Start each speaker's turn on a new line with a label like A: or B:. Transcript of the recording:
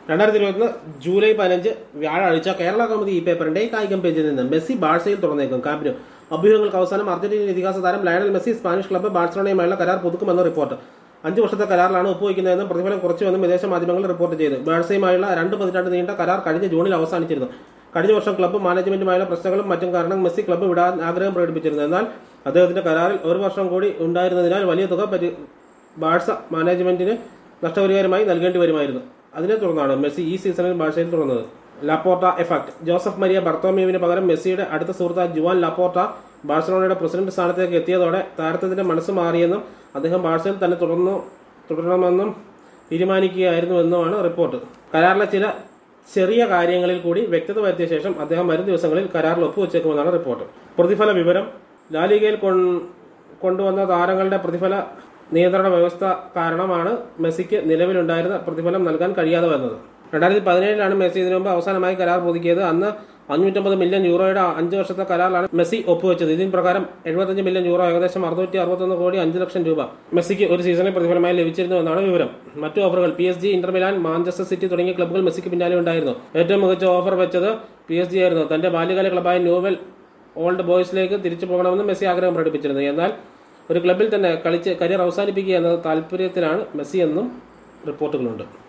A: രണ്ടായിരത്തി ഇരുപത്തൊന്ന് ജൂലൈ പതിനഞ്ച് വ്യാഴാഴ്ച കേരള കൗമുദി ഈ പേപ്പറിന്റെ കായികം പേജിൽ നിന്ന് മെസ്സി ബാഴ്സയിൽ തുറന്നേക്കും ക്യാമ്പിന് അഭ്യൂഹങ്ങൾക്ക് അവസാനം അർജന്റീന ഇതിഹാസ താരം ലയണൽ മെസ്സി സ്പാനിഷ് ക്ലബ്ബ് ബാഴ്സലോണയുമായുള്ള കരാർ പുതുക്കുമെന്ന റിപ്പോർട്ട് അഞ്ച് വർഷത്തെ കരാറിലാണ് ഒപ്പുവയ്ക്കുന്നതെന്നും പ്രതിഫലം കുറച്ചുവെന്നും വിദേശ മാധ്യമങ്ങൾ റിപ്പോർട്ട് ചെയ്തു ബാഴ്സയുമായുള്ള രണ്ട് പതിറ്റാണ്ട് നീണ്ട കരാർ കഴിഞ്ഞ ജൂണിൽ അവസാനിച്ചിരുന്നു കഴിഞ്ഞ വർഷം ക്ലബ്ബ് മാനേജ്മെന്റുമായുള്ള പ്രശ്നങ്ങളും മറ്റും കാരണം മെസ്സി ക്ലബ്ബ് വിടാൻ ആഗ്രഹം പ്രകടിപ്പിച്ചിരുന്നു എന്നാൽ അദ്ദേഹത്തിന്റെ കരാറിൽ ഒരു വർഷം കൂടി ഉണ്ടായിരുന്നതിനാൽ വലിയ തുക പരി- ബാഴ്സ മാനേജ്മെന്റിന് നഷ്ടപരിഹാരമായി നൽകേണ്ടി വരുമായിരുന്നു അതിനെ തുടർന്നാണ് മെസ്സി ഈ സീസണിൽ ബാഴ്സയിൽ തുറന്നത് ലാപ്പോർട്ട എഫക്ട് ജോസഫ് മരിയ ബർത്തോമിയുവിന് പകരം മെസ്സിയുടെ അടുത്ത സുഹൃത്ത് ജുവാൻ ലാപ്പോർട്ട ബാഴ്സലോണയുടെ പ്രസിഡന്റ് സ്ഥാനത്തേക്ക് എത്തിയതോടെ താരത്തിന്റെ മനസ്സ് മാറിയെന്നും അദ്ദേഹം ബാഴ്സയിൽ തന്നെ തുടർന്നു തുടരണമെന്നും തീരുമാനിക്കുകയായിരുന്നുവെന്നുമാണ് റിപ്പോർട്ട് കരാറിലെ ചില ചെറിയ കാര്യങ്ങളിൽ കൂടി വ്യക്തത വരുത്തിയ ശേഷം അദ്ദേഹം വരും ദിവസങ്ങളിൽ കരാറിൽ ഒപ്പുവെച്ചേക്കുമെന്നാണ് റിപ്പോർട്ട് പ്രതിഫല വിവരം ലാലിഗയിൽ കൊൺ- കൊണ്ടുവന്ന താരങ്ങളുടെ പ്രതിഫല നിയന്ത്രണ വ്യവസ്ഥ കാരണമാണ് മെസ്സിക്ക് നിലവിലുണ്ടായിരുന്ന പ്രതിഫലം നൽകാൻ കഴിയാതെ വന്നത് രണ്ടായിരത്തി പതിനേഴിലാണ് മെസ്സി ഇതിനു മുമ്പ് അവസാനമായി കരാർ പുതുക്കിയത് അന്ന് അഞ്ഞൂറ്റമ്പത് മില്യൺ യൂറോയുടെ അഞ്ച് വർഷത്തെ കരാറിലാണ് മെസ്സി ഒപ്പുവെച്ചത് ഇതിന് പ്രകാരം എഴുപത്തഞ്ച് മില്യൺ യൂറോ ഏകദേശം അറുന്നൂറ്റി അറുപത്തൊന്ന് കോടി അഞ്ച് ലക്ഷം രൂപ മെസ്സിക്ക് ഒരു സീസണിൽ പ്രതിഫലമായി ലഭിച്ചിരുന്നുവെന്നാണ് വിവരം മറ്റു ഓഫറുകൾ P S G Inter Milan Manchester City തുടങ്ങിയ ക്ലബ്ബുകൾ മെസ്സിക്ക് പിന്നാലെ ഉണ്ടായിരുന്നു ഏറ്റവും മികച്ച ഓഫർ വെച്ചത് പി എസ് ജി ആയിരുന്നു തന്റെ ബാല്യകാല ക്ലബ്ബായ ന്യൂവൽ ഓൾഡ് ബോയ്സിലേക്ക് തിരിച്ചു പോകണമെന്ന് മെസ്സി ആഗ്രഹം പ്രകടിപ്പിച്ചിരുന്നു എന്നാൽ ഒരു ക്ലബ്ബിൽ തന്നെ കളിച്ച് കരിയർ അവസാനിപ്പിക്കുക എന്ന താല്പര്യത്തിലാണ് മെസ്സി എന്നും റിപ്പോർട്ടുകളുണ്ട്